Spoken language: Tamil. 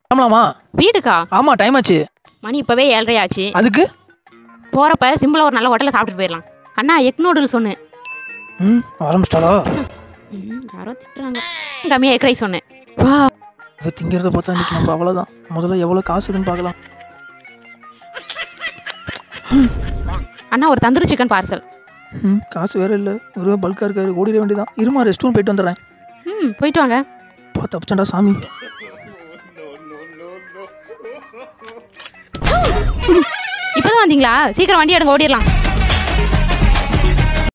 கிளம்பலாமா வீட்டுக்கா ஆமா டைம் ஆச்சு மணி இப்போவே ஏழரை ஆச்சு அதுக்கு போகிறப்ப சிம்பிளாக ஒரு நல்ல ஹோட்டலில் சாப்பிட்டுட்டு போயிடலாம் அண்ணா எக் நூடுல்ஸ் ஒன்று ம் ஆரம்பிச்சிட்டாளா யாரோ திட்டுறாங்க கம்மியாக எக் ரைஸ் ஒன்று வா இவ திங்கிறத பார்த்தா இன்னைக்கு நம்ம அவ்வளோதான் முதல்ல எவ்வளோ காசு இருக்குன்னு பார்க்கலாம் அண்ணா ஒரு தந்தூரி சிக்கன் பார்சல் ம் காசு வேற இல்லை ஒரு பல்காக இருக்காரு ஓடிட வேண்டியதான் இருமா ரெஸ்ட் ரூம் போயிட்டு வந்துடுறேன் ம் போயிட்டு வாங்க பா தப்பிச்சண்டா சாமி இப்போதான் வந்தீங்களா சீக்கிரம் வண்டி எடுங்க ஓடிடலாம்